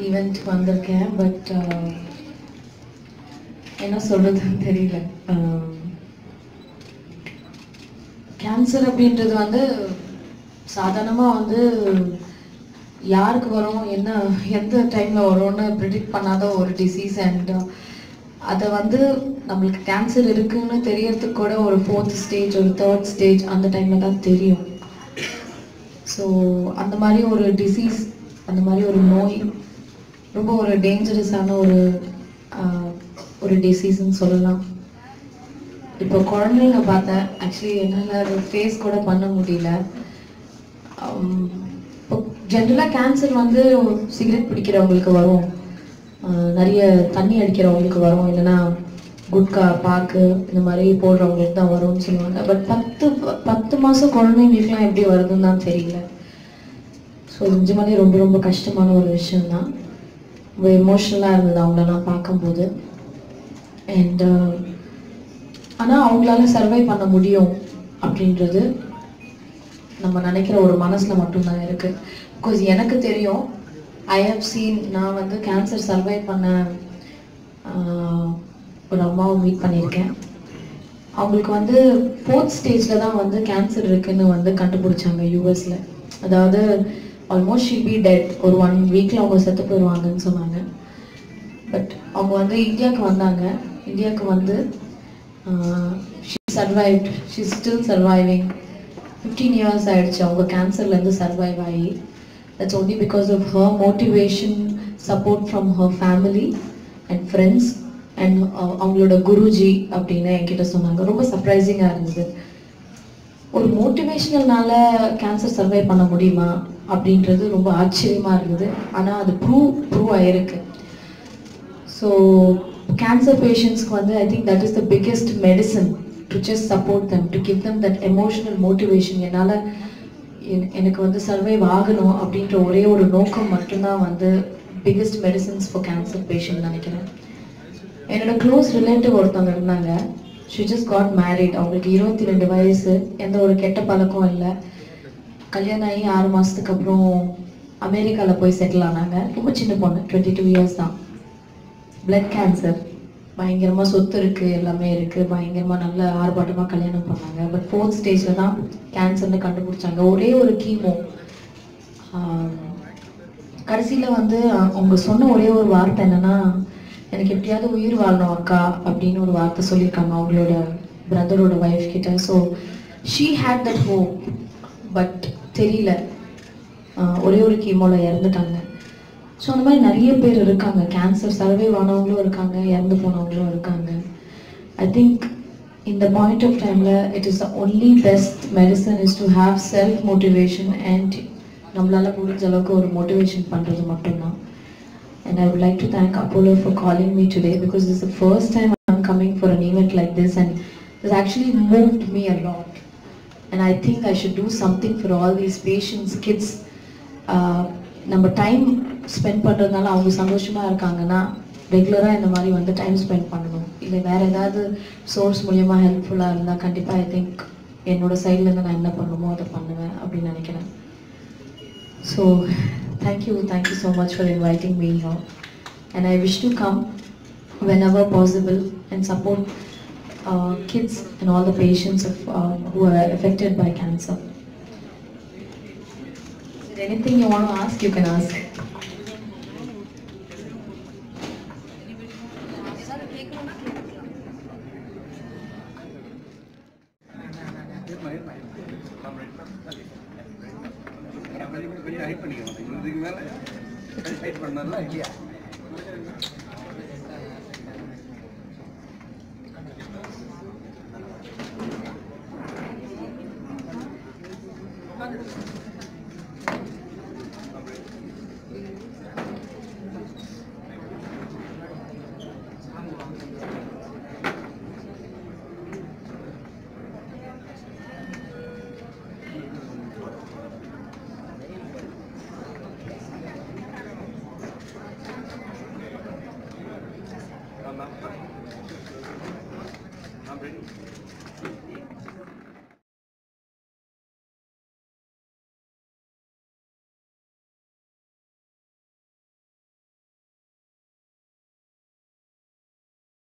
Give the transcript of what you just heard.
Event வந்திருக்கேன் but என்ன சொல்றதுன்னு தெரியல கேன்சர் அப்படின்றது வந்து சாதாரணமாக வந்து யாருக்கு வரும் என்ன எந்த டைமில் வரும்னு ப்ரிடிக்ட் பண்ணாத ஒரு டிசீஸ் அண்ட் அதை வந்து நம்மளுக்கு கேன்சர் இருக்குன்னு தெரியறதுக்கு கூட ஒரு ஃபோர்த் ஸ்டேஜ் ஒரு தேர்ட் ஸ்டேஜ் அந்த டைமில் தான் தெரியும் ஸோ அந்த மாதிரி ஒரு டிசீஸ் அந்த மாதிரி ஒரு நோய் ரொம்ப ஒரு டேஞ்சரஸான ஒரு ஆஹ், ஒரு டிசீஸ்ன்னு சொல்லலாம் இப்போ குழந்தைங்க பார்த்தேன் ஆக்சுவலி என்னால் ஃபேஸ் கூட பண்ண முடியல ஆம், இப்போ ஜென்ரலாக கேன்சர் வந்து சிகரெட் பிடிக்கிறவங்களுக்கு வரும் ஆஹ், நிறைய தண்ணி அடிக்கிறவங்களுக்கு வரும் இல்லைன்னா குட்கா பாக்கு இந்த மாதிரி போடுறவங்களுக்கு தான் வரும்னு சொல்லுவாங்க பட் பத்து பத்து மாதம் குழந்தைங்களுக்குலாம் எப்படி வருதுன்னு தான் தெரியல ஸோ நிஜமாலே ரொம்ப ரொம்ப கஷ்டமான ஒரு விஷயம்தான் ரொம்ப எமோஷ்னலாக இருந்தது அவங்களெல்லாம் பார்க்கும்போது அண்ட் ஆனால் அவங்களால சர்வை பண்ண முடியும் அப்படின்றது நம்ம நினைக்கிற ஒரு மனசில் மட்டும்தான் இருக்கு பிகாஸ் எனக்கு தெரியும் ஐ ஹவ் சீன் நான் வந்து கேன்சர் சர்வை பண்ண ஆஹ், ஒரு அம்மாவை மீட் பண்ணியிருக்கேன் அவங்களுக்கு வந்து ஃபோர்த் ஸ்டேஜில் தான் வந்து கேன்சர் இருக்குன்னு வந்து கண்டுபிடிச்சாங்க யூஎஸில் அதாவது ஆல்மோஸ்ட் ஷி பி டெட் ஒரு ஒன் வீக்கில் அவங்க செத்து போயிடுவாங்கன்னு சொன்னாங்க பட் அவங்க வந்து இந்தியாவுக்கு வந்தாங்க இந்தியாவுக்கு வந்து she survived she still surviving fifteen years ஆயிடுச்சு அவங்க கேன்சர்லேருந்து சர்வைவ் ஆகி that's only because of her motivation support from her family and friends and அவங்களோட குருஜி அப்படின்னு என்கிட்ட சொன்னாங்க ரொம்ப சர்ப்ரைசிங்காக இருந்தது ஒரு மோட்டிவேஷனல்னால கேன்சர் சர்வை பண்ண முடியுமா அப்படின்றது ரொம்ப ஆச்சரியமா இருந்தது ஆனால் அது ப்ரூவ் ப்ரூவ் ஆயிருக்கு ஸோ கேன்சர் பேஷண்ட்ஸ்க்கு வந்து I think that is the biggest medicine to just support them to give them that emotional motivation என்னால் எனக்கு வந்து சர்வைவ் ஆகணும் அப்படின்ற ஒரே ஒரு நோக்கம் மட்டும்தான் வந்து biggest medicines for cancer patient நினைக்கிறேன் என்னோட க்ளோஸ் ரிலேட்டிவ் ஒருத்தவங்க இருந்தாங்க ஷி ஜஸ்ட் காட் மேரிட் அவங்களுக்கு இருபத்தி ரெண்டு வயசு எந்த ஒரு கெட்ட பழக்கம் இல்லை கல்யாணம் ஆகி ஆறு மாதத்துக்கு அப்புறம் அமெரிக்காவில் போய் செட்டில் ஆனாங்க ரொம்ப சின்ன பொண்ணு டுவெண்ட்டி டூ இயர்ஸ் தான் பிளட் கேன்சர் பயங்கரமாக சொத்து இருக்குது எல்லாமே இருக்குது பயங்கரமாக நல்ல ஆர்ப்பாட்டமாக கல்யாணம் பண்ணாங்க பட் ஃபோர்த் ஸ்டேஜில் தான் கேன்சர்னு கண்டுபிடிச்சாங்க ஒரே ஒரு கீமோ கடைசியில் வந்து அ- அவங்க சொன்ன ஒரே ஒரு வார்த்தை என்னன்னா எனக்கு எப்படியாவது உயிர் வாழணும் அக்கா அப்படின்னு ஒரு வார்த்தை சொல்லியிருக்காங்க அவங்களோட பிரதரோட ஒய்ஃப் கிட்ட so she had that hope but தெரியல ஆஹ் ஒரே ஒரு கீமோல இறந்துட்டாங்க ஸோ அந்த மாதிரி நிறைய பேர் இருக்காங்க கேன்சர் சர்வைவ் ஆனவங்களும் இருக்காங்க இறந்து போனவங்களும் இருக்காங்க ஐ திங்க் இந்த பாயிண்ட் ஆஃப் டைமில் it is the only best medicine is to have self motivation and நம்மளால முடிஞ்ச அளவுக்கு ஒரு மோட்டிவேஷன் பண்ணுறது மட்டும்தான் And I would like to thank Apollo for calling me today because this is the first time I'm coming for an event like this and this actually moved me a lot. And I think I should do something for all these patients, kids. Uh, நம்ம time spend பண்ணுறதுனால அவங்க சந்தோஷமாக இருக்காங்கன்னா ரெகுலராக இந்த மாதிரி வந்து time spend பண்ணணும் இல்லை வேறு ஏதாவது சோர்ஸ் மூலியமா ஹெல்ப்ஃபுல்லாக இருந்தால் கண்டிப்பாக ஐ திங்க் என்னோட சைட்லேருந்து நான் என்ன பண்ணணுமோ அதை பண்ணுவேன் அப்படின்னு நினைக்கிறேன் So, thank you, thank you so much for inviting me here. And I wish to come whenever possible and support uh, kids and all the patients of, uh, who are affected by cancer. Is there anything you want to ask? You can ask. கொஞ்சம் hide பண்ணிக்கணும் இதுக்கு மேல height பண்ணல இல்லையா Thank